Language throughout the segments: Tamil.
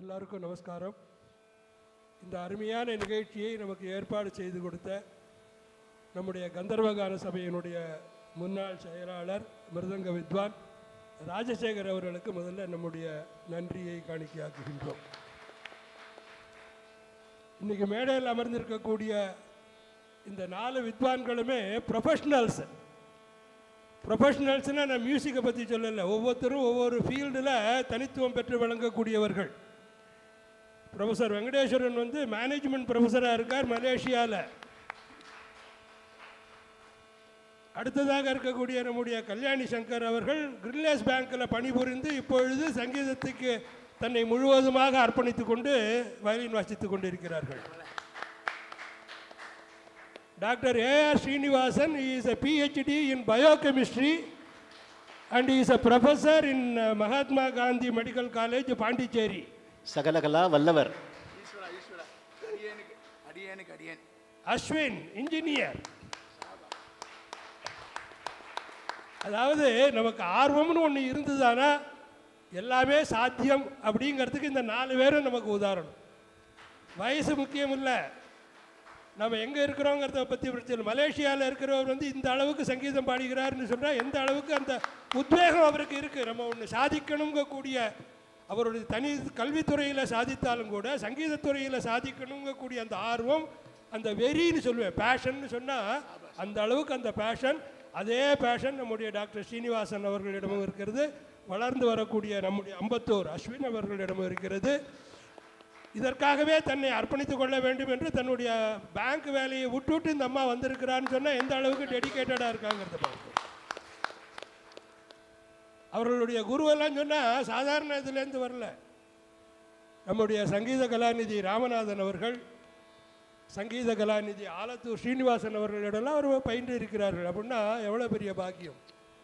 எல்லாருக்கும் நமஸ்காரம் இந்த அருமையான நிகழ்ச்சியை நமக்கு ஏற்பாடு செய்து கொடுத்த நம்முடைய கந்தர்வகான சபையினுடைய முன்னாள் செயலாளர் மிருதங்க வித்வான் ராஜசேகர் அவர்களுக்கு முதல்ல நம்முடைய நன்றியை காணிக்கையாக்குகின்றோம் இன்னைக்கு மேடையில் அமர்ந்திருக்கக்கூடிய இந்த நாலு வித்வான்களுமே ப்ரொஃபஷ்னல்ஸ் ப்ரொஃபஷ்னல்ஸ்னால் நான் மியூசிக்கை பற்றி சொல்லலை ஒவ்வொருத்தரும் ஒவ்வொரு ஃபீல்டில் தனித்துவம் பெற்று விளங்கக்கூடியவர்கள் ப்ரொஃபஸர் வெங்கடேஸ்வரன் வந்து மேனேஜ்மெண்ட் ப்ரொஃபஸராக இருக்கார் மலேசியாவில் அடுத்ததாக இருக்கக்கூடிய நம்முடைய கல்யாணி சங்கர் அவர்கள் கிரில்லேஸ் பேங்க்கில் பணிபுரிந்து இப்பொழுது சங்கீதத்துக்கு தன்னை முழுவதுமாக அர்ப்பணித்துக் கொண்டு வயலின் வாசித்துக் கொண்டிருக்கிறார்கள் doctor AR Srinivasan is a PhD in biochemistry and is a professor in Mahatma Gandhi medical college Pondicherry சகலகலா வல்லவர் ஈஸ்வரா ஈஸ்வரா அடியேனுக்கு அடியேனுக்கு அடியேன் அஸ்வின் இன்ஜினியர் அதாவது நமக்கு ஆர்வம்னு ஒன்று இருந்ததுன்னா எல்லாமே சாத்தியம் அப்படிங்கிறதுக்கு இந்த நாலு பேரும் நமக்கு உதாரணம் வயசு முக்கியம் இல்லை நம்ம எங்கே இருக்கிறோங்கிறத பற்றி பிரச்சனை இல்லை. மலேசியாவில் இருக்கிறவர் வந்து இந்த அளவுக்கு சங்கீதம் பாடுகிறாருன்னு சொன்னால் எந்த அளவுக்கு அந்த உத்வேகம் அவருக்கு இருக்குது நம்ம ஒன்று சாதிக்கணுங்கக்கூடிய அவருடைய தனி கல்வித்துறையில் சாதித்தாலும் கூட சங்கீதத்துறையில் சாதிக்கணுங்கக்கூடிய அந்த ஆர்வம் அந்த வெறின்னு சொல்லுவேன் பேஷன்னு சொன்னால் அந்த அளவுக்கு அந்த பேஷன் அதே பேஷன் நம்முடைய டாக்டர் ஸ்ரீனிவாசன் அவர்களிடமும் இருக்கிறது வளர்ந்து வரக்கூடிய நம்முடைய அம்பத்தூர் அஸ்வின் அவர்களிடமும் இருக்கிறது இதற்காகவே தன்னை அர்ப்பணித்துக் கொள்ள வேண்டும் என்று தன்னுடைய பேங்க் வேலையை விட்டுவிட்டு இந்த அம்மா வந்திருக்கிறான்னு சொன்னால் எந்த அளவுக்கு டெடிகேட்டடாக இருக்காங்கிறத பார்க்கணும் அவர்களுடைய குருவெல்லாம் சொன்னால் சாதாரண இதுலேருந்து வரல நம்முடைய சங்கீத கலாநிதி ராமநாதன் அவர்கள் சங்கீத கலாநிதி ஆலத்தூர் ஸ்ரீனிவாசன் அவர்களிடம்லாம் அவர் பயின்று இருக்கிறார்கள் அப்படின்னா எவ்வளோ பெரிய பாக்கியம்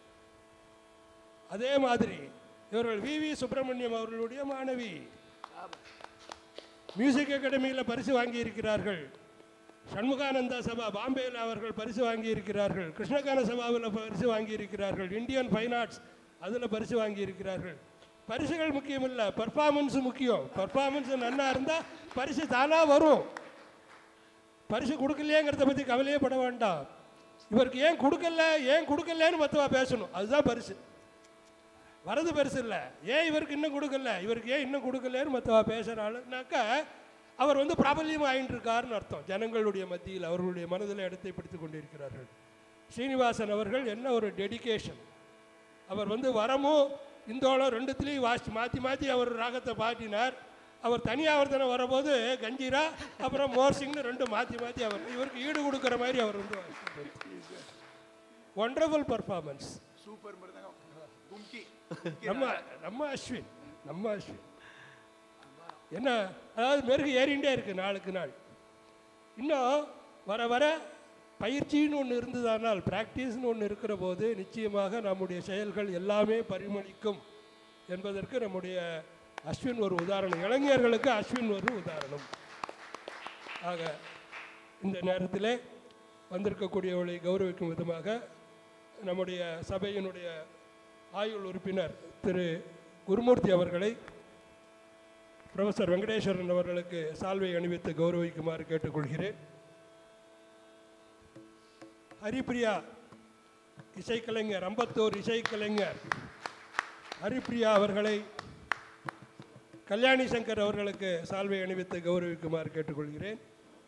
அதே மாதிரி இவர்கள் வி வி சுப்பிரமணியம் அவர்களுடைய மாணவி மியூசிக் அகாடமியில் பரிசு வாங்கி இருக்கிறார்கள் சண்முகானந்தா சபா பாம்பேயில் அவர்கள் பரிசு வாங்கி இருக்கிறார்கள் கிருஷ்ணகான சபாவில் பரிசு வாங்கி இருக்கிறார்கள் இந்தியன் ஃபைன் ஆர்ட்ஸ் அதில் பரிசு வாங்கி இருக்கிறார்கள் பரிசுகள் முக்கியம் இல்லை பர்ஃபார்மன்ஸ் முக்கியம் பர்ஃபார்மன்ஸ் நன்னா இருந்தால் பரிசு தானாக வரும் பரிசு கொடுக்கலையேங்கிறத பற்றி கவலையே பட வேண்டாம் இவருக்கு ஏன் கொடுக்கல ஏன் கொடுக்கலன்னு மற்றவா பேசணும் அதுதான் பரிசு வரது பெருசு இல்லை ஏன் இவருக்கு இன்னும் கொடுக்கல இவருக்கு ஏன் இன்னும் கொடுக்கலன்னு மற்றவா பேசுகிற ஆளுனாக்கா அவர் வந்து பிரபல்யம் ஆயின்னு இருக்காருன்னு அர்த்தம் ஜனங்களுடைய மத்தியில் அவர்களுடைய மனதில் இடத்தை பிடித்து கொண்டிருக்கிறார்கள் ஸ்ரீனிவாசன் அவர்கள் என்ன ஒரு டெடிகேஷன் அவர் வந்து வரமும் இந்தோளம் ரெண்டுத்துலேயும் வாசி மாற்றி மாற்றி அவர் ராகத்தை பாட்டினார் அவர் தனியாவர்த்தனை வரும்போது கஞ்சீரா அப்புறம் மோர்சிங்னு ரெண்டு மாற்றி மாற்றி அவர் இவருக்கு ஈடு கொடுக்குற மாதிரி அவர் வந்து ஒண்டர்ஃபுல் பர்ஃபார்மன்ஸ் சூப்பர் மிருதங்கம் கும்கி நம்ம நம்ம அஸ்வின் நம்ம அஸ்வின் என்ன அதாவது மெருகு ஏறிண்டே இருக்கு நாளுக்கு நாள் இன்னும் வர வர பயிற்சின்னு ஒன்று இருந்ததானால் ப்ராக்டிஸ்னு ஒன்று இருக்கிற போது நிச்சயமாக நம்முடைய செயல்கள் எல்லாமே பரிமளிக்கும் என்பதற்கு நம்முடைய அஸ்வின் ஒரு உதாரணம் இளைஞர்களுக்கு அஸ்வின் ஒரு உதாரணம் ஆக இந்த நேரத்திலே வந்திருக்கக்கூடியவர்களை கௌரவிக்கும் விதமாக நம்முடைய சபையினுடைய ஆயுள் உறுப்பினர் திரு குருமூர்த்தி அவர்களை ப்ரொஃபஸர் வெங்கடேஸ்வரன் அவர்களுக்கு சால்வை அணிவித்து கௌரவிக்குமாறு கேட்டுக்கொள்கிறேன் ஹரிப்பிரியா இசைக்கலைஞர் அம்பத்தூர் இசைக்கலைஞர் ஹரிப்பிரியா அவர்களை கல்யாணி சங்கர் அவர்களுக்கு சால்வை அணிவித்து கௌரவிக்குமாறு கேட்டுக்கொள்கிறேன்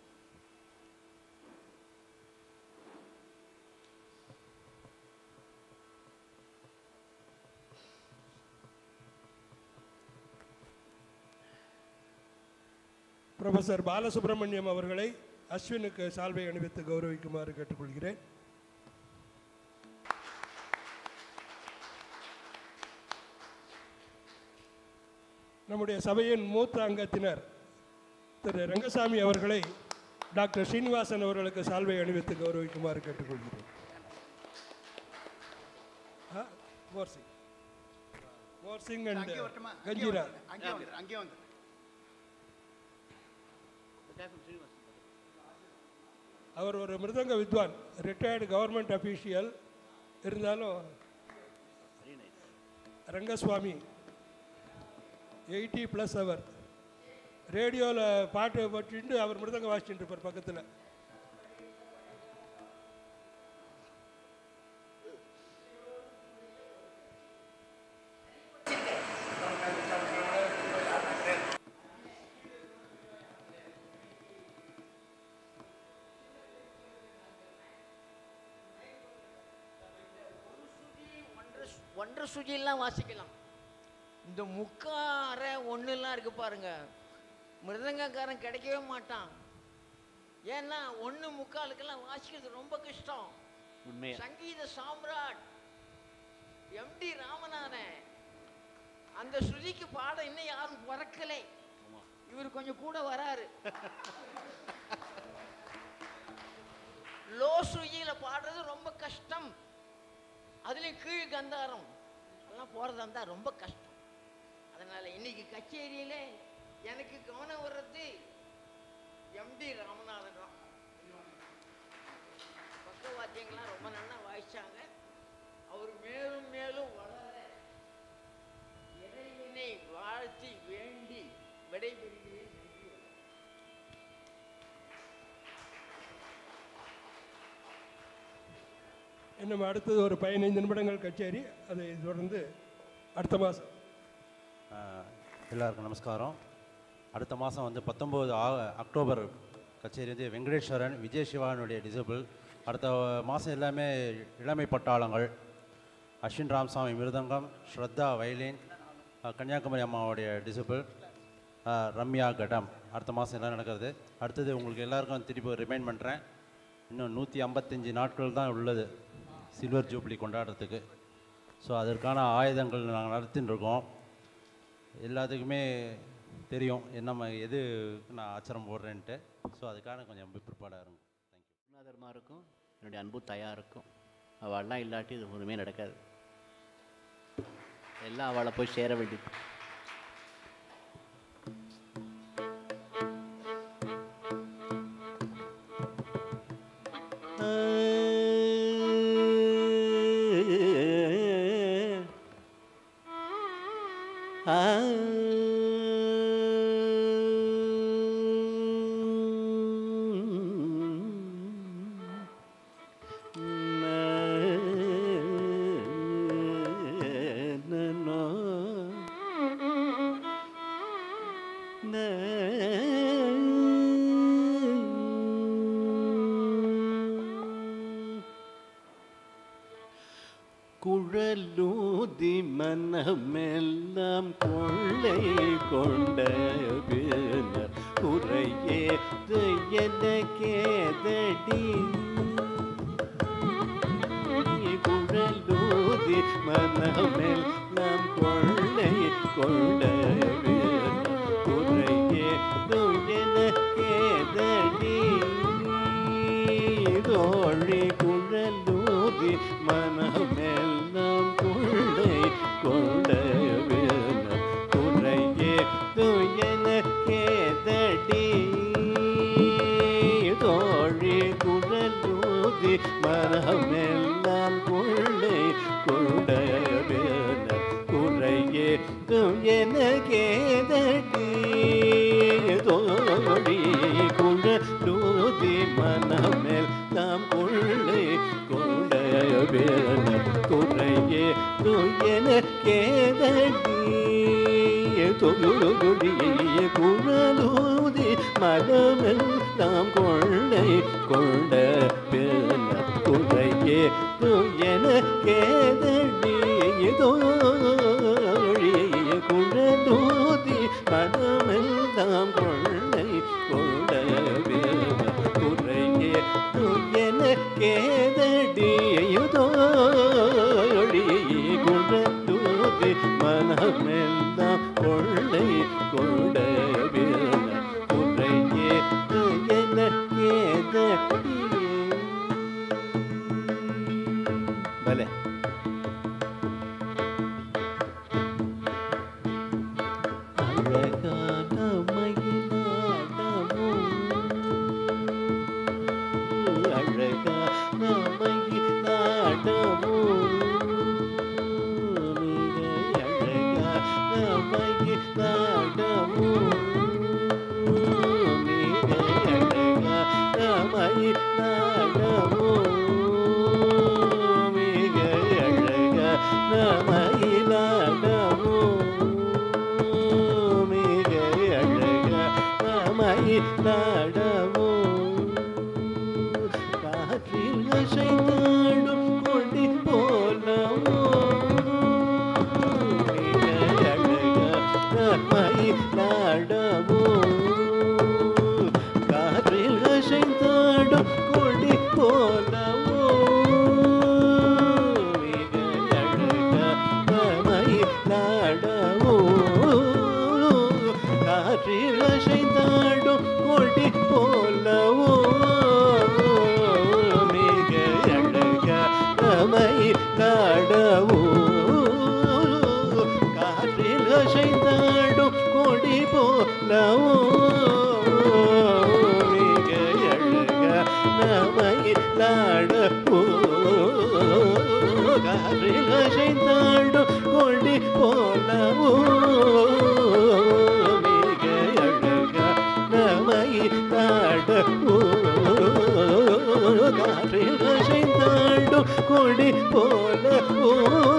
ப்ரொஃபஸர் பாலசுப்ரமணியம் அவர்களை அஸ்வினுக்கு சால்வை அணிவித்து கௌரவிக்குமாறு கேட்டுக்கொள்கிறேன் நம்முடைய சபையின் மூத்த அங்கத்தினர் திரு ரங்கசாமி அவர்களை டாக்டர் ஸ்ரீனிவாசன் அவர்களுக்கு சால்வை அணிவித்து கௌரவிக்குமாறு கேட்டுக்கொள்கிறேன் ஆ, மோர்சிங் மோர்சிங் அண்ட் அங்கே வரட்டுமா அங்கே கஞ்சீரா வந்துடுறேன். அங்கே வந்துடுறேன் அங்கே வந்துடுறேன் அவர் ஒரு மிருதங்க வித்வான் ரிட்டையர்டு கவர்மெண்ட் அஃபீஷியல் இருந்தாலும் ரங்கசுவாமி எயிட்டி ப்ளஸ் அவர் ரேடியோவில் பாட்டு போட்டுட்டு அவர் மிருதங்க வாசிச்சுட்டு இருப்பார் பக்கத்தில் ஒன்றரை சு- ஒன்றரை சுஜிலாம் வாசிக்கலாம் இந்த முக்கார ஒன்றுலாம் இருக்கு பாருங்க மிருதங்கக்காரன் கிடைக்கவே மாட்டான் ஏன்னா ஒன்று முக்காலுக்கெல்லாம் வாசிக்கிறது ரொம்ப கஷ்டம் உண்மையா சங்கீத சாம்ராட் எம்டி ராமநாதன் அந்த ஸ்ருதிக்கு பாட இன்னும் யாரும் பிறக்கலை இவர் கொஞ்சம் கூட வராரு லோ ஸ்ருதியில பாடுறது ரொம்ப கஷ்டம் அதுலயும் கீழ் கந்தாரம் எல்லாம் போறதா இருந்தா ரொம்ப கஷ்டம் அதனால இன்னைக்கு கச்சேரியில எனக்கு கவனம் வர்றது எம்டி ராமநாதன் தான் பக்கவாத்தியங்கள்லாம் ரொம்ப நல்லா வாசிச்சாங்க அவர் மேலும் மேலும் வளர இறைவனை வாழ்த்தி வேண்டி விடைபெறுகிறேன் நன்றி வணக்கம். இன்னும் அடுத்தது ஒரு பதினைந்து நிமிடங்கள் கச்சேரி அதை தொடர்ந்து அடுத்த மாதம் ஆஹ் எல்லாருக்கும் நமஸ்காரம் அடுத்த மாதம் வந்து பத்தொம்போது அக்டோபர் கச்சேரி வந்து வெங்கடேஸ்வரன் விஜய் சிவானுடைய டிசபிள் அடுத்த மாதம் எல்லாமே இளமை பட்டாளங்கள் அஸ்வின் ராமசாமி மிருதங்கம் ஸ்ரத்தா வயலின் ஆஹ் கன்னியாகுமரி அம்மாவுடைய டிசபிள் ரம்யா கடம் அடுத்த மாதம் எல்லாம் நடக்கிறது அடுத்தது உங்களுக்கு எல்லாருக்கும் திருப்பி ரிமைண்ட் பண்ணுறேன் இன்னும் நூற்றி ஐம்பத்தஞ்சு நாட்கள் தான் உள்ளது சில்வர் ஜூப்ளி கொண்டாடுறதுக்கு ஸோ அதற்கான ஆயுதங்கள் நாங்கள் நடத்தின்னு இருக்கோம் எல்லாத்துக்குமே தெரியும் என்ன ம- எது நான் ஆச்சரம் போடுறேன்ட்டு ஸோ அதுக்கான கொஞ்சம் ப்ரிப்பேர்டாக இருங்க தேங்க்யூ குருநாதர்மாருக்கும் என்னுடைய அன்பு தயாருக்கும் அவள்லாம் இல்லாட்டி இது ஒன்றுமே நடக்காது எல்லாம் அவளை போய் சேர வேண்டியது குழலூதி மனமெல்லாம் கொள்ளை கொண்ட பின்னர் குறையேது எனக்கேதடி குழலூதி மனமெல்லாம் கொள்ளை கொண்ட பின்னர் குறையேது எனக்கேதடி தோழி குழலூதி மனமெல்லாம் கொள்ளை கொண்ட குறையே துயனக்கேதடி தோழி குழலூதி மனமெல்லாம் கொள்ளை கொண்ட குறையே துயனக்கேதடி தோழி குழலூதி மனமேல் தாம் கொள்ளை கொண்ட குறையே துயன கேதடி தொழுடியே குழலூதி மனமேல் தாம் கொள்ளை கொண்ட குறையே துயன கேதடி தோழியே குழலூதி மனமெல்லாம் கொள்ளை கொண்ட குறையே துயன கேதடியுதோழி குழலூதி மனமெல்லாம் கொள்ளை கொண்ட குறையே துயன கேதடி பலே அழகான மயிலாடமும் அழகான மயிலாடமும் மிக அழகான மயிலாடமும் மயிலாடவோ மிக அழகான மயிலாடவோ மிக அழகான மயிலாடவோ காற்றில் அசைந்தாடும் கொடி போலவோ மிக அழகான மயிலாடவோ காற்றில் அசைந்தாடும் கொடி போலவோ மிக அழகான மயிலாடவோ காற்றில் அசைந்தாடும் கொடி போலவோ மிக அழகான மயிலாடவோ காற்றில் அசைந்தாடும் கொடி போலவோ மிக அழகான மயிலாடவோ காற்றில் அசைந்தாடும் கொடி போலவோ மிக அழகான மயிலாடவோ காற்றில் அசைந்தாடும் கொடி போலவோ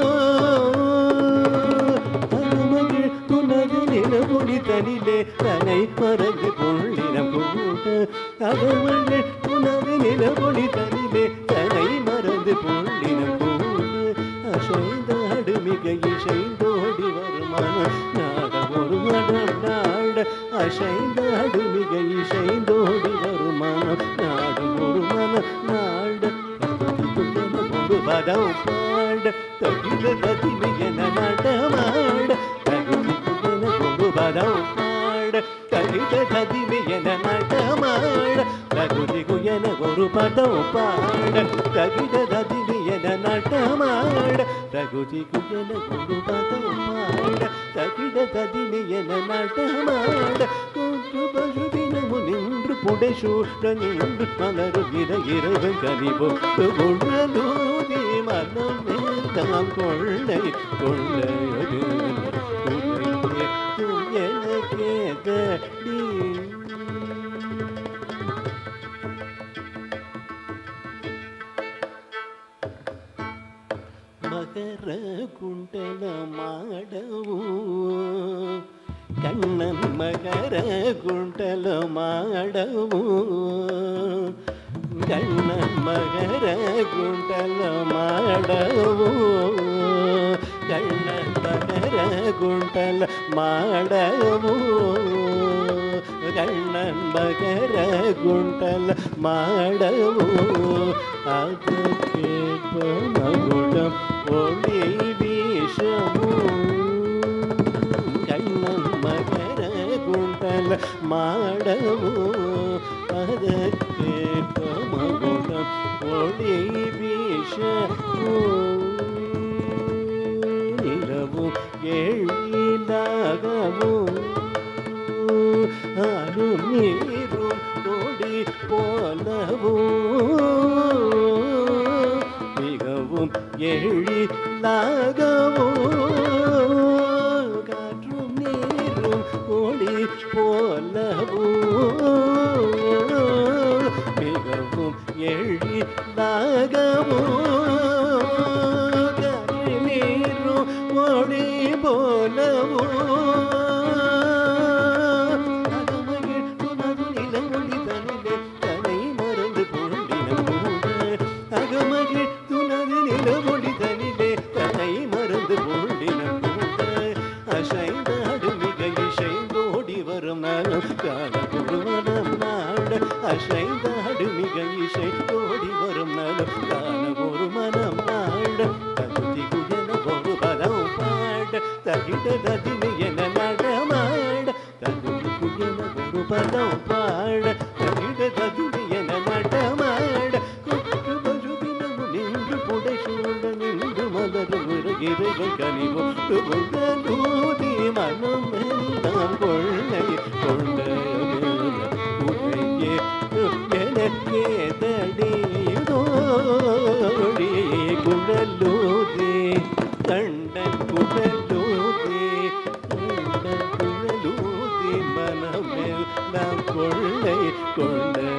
அருமகிழ் துணது நிலமொழி தனிலே தனை மறந்து கொள்ளினம் கூட அருமகிழ் துணது நிலமொழி தனிலே தனை மறந்து கொள்ளினம் கூட அசைந்தாடு மிக இசைந்தோடி வருமானம் நாட ஒரு மனம் நாட அசைந்தாடு மிக இசைந்தோடி வருமானம் நாடும் ஒரு மனம் நாட ஒரு பதம் பாட தகில கதிமையன நடமாட தகுதிக்குயன ஒரு பதம் பாட தகில கதிமையன நடமாட தகுதி குயன ஒரு பதம் பாட தகில கதிமையன நடமாட தகுதி குயன ஒரு பதம் பாட தகில கதிமையன நடமாட கூற்று பசுவினமு நின்று புடைசூட நின்று மலருகிற இரவு கனிபொட்டு கொள்ளலூதி மனம் தாம் கொள்ளை கொள்ளையது எனக்கே தடி மகர குண்டல மாடவோ கண்ணன் மகர குண்டல மாடவோ கண்ணன் மகர குண்டல மாடவோ கண்ணன் மகர குண்டல மாடவோ கண்ணன் மகர குண்டல மாடவோ அது கேட்ப மகுடம் ஒளி வீசமோ கண்ணன் மகர குண்டல மாடவோ அதற்கேற்ப மகுடம் ஒளி வீசமோ நிலவும் எழிலாகவும் அரும் நீரும் கொடி போலவும் மிகவும் எழிலாகவும் காற்றும் நீரும் ஒளி போலவும் மிகவும் எழிலாகவும் காற்று நீரும் ஒளி போலவும் அகமகிழ் துணது நிலமொழி தனிலே தனை மறந்து கொண்டினம் கூட அகமகிழ் துணது நிலமொழி தனிலே தனை மறந்து கொண்டினம் கூட அசைந்தாடு மிக இசைந்தோடி வரும் நாளும் கால குருவனம் நாடு அசைந்தாடு மிக இசைந்தோடி வரும் நாளும் கால ஒரு மனம் நாடு தகுதி குயன ஒரு பதம் பாட தகிட ததினி என நடமாட தகுதி குயன ஒரு பதம் பாட தகிட ததினி என நடமாட குற்று பசுபினமு நின்று புடை சூழ நின்று மலரும் இறைகள் கனிவும் நூதி மனம் எல்லாம் கொள்ளை கொண்ட உரையே எனக்கே தடியோடி குழலூதி கண்டன் குழலூதி கண்டன் குழலூதி மனமெல்லாம் கொள்ளை கொண்ட